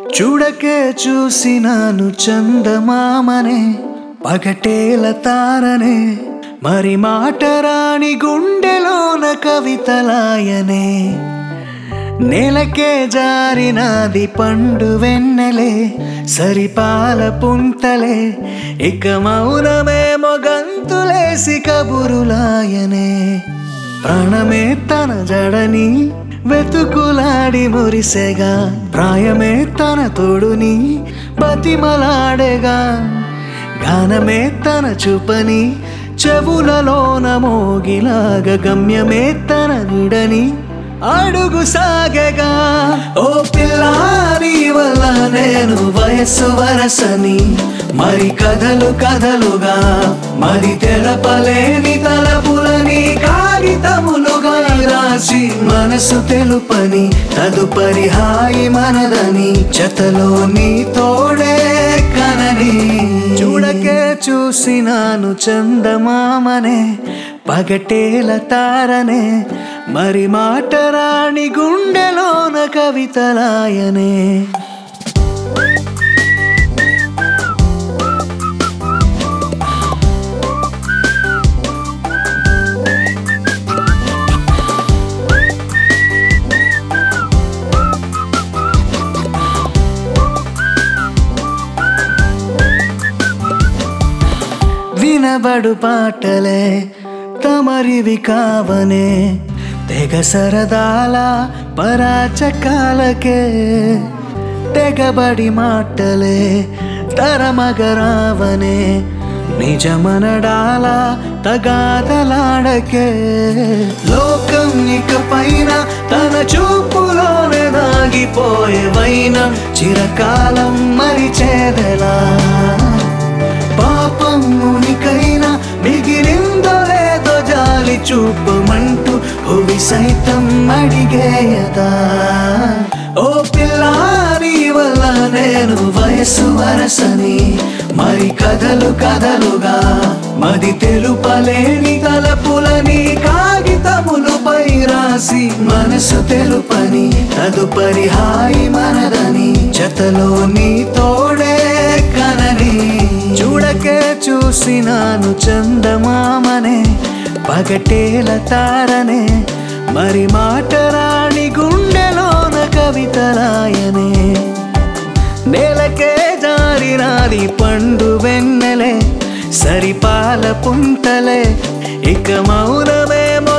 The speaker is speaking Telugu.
చూడకే చూసినాను చందమామనే పగటేల తారనే మరి మాట రాని గుండెలోన కవితలాయనే నేలకే జారినాది పండు వెన్నెలే సరిపాల పుంతలే ఇక మౌనమే మొగంతులేసి కబురులాయనే ప్రాణమే తన జడని వెతుకులాడి మురిసెగా ప్రాయమే తన తోడుని బతిమలాడేగా గానమే తన చూపని చెవులలోన మోగిలాగ గమ్యమే తన నిడని అడుగు సాగగా ఓ పిల్లాని వల్ల నేను వయస్సు వరసని మరి కథలు కథలుగా మరి తెలపలేని తలపులని కాగితములుగా రాసి మనసు తెలుపని తదుపరి హాయి మనదని జతలో నీ తోడే కనని చూడకే చూసినాను చందమామనే పగటేల తారనే మరి మాట రాణి గుండెలోన కవితలాయనే వినబడు పాటలే తమరివి కావనే తెగ సరదాల పరాచకాలకే తెగబడి మాటలే తరమగరావనే నిజమనడాల తగాదలాడకే లోకం ఇక పైన తన చూపులోనే దాగిపోయే వైనం చిరకాలం మరిచేదెలా పాపం ఉనికైనా మిగిలిందో లేదో జాలి చూపమంటూ హువి సైతం అడిగేయదా ఓ పిల్లాని వల్ల నేను వయసు వరసని మరి కథలు కథలుగా మది తెలుపలేని తలపులని కాగితములపై రాసి మనసు తెలుపని తదుపరి హాయి మనదని జతలో నీ తోడే కనని చూడకే చూసినాను చందమామనే పగటేల తారనే మరి మాట రాణి గుండెలోన కవితలాయనే నేలకే జారినాది పండు వెన్నెలే సరిపాల పుంతలే ఇక మౌనమే మొ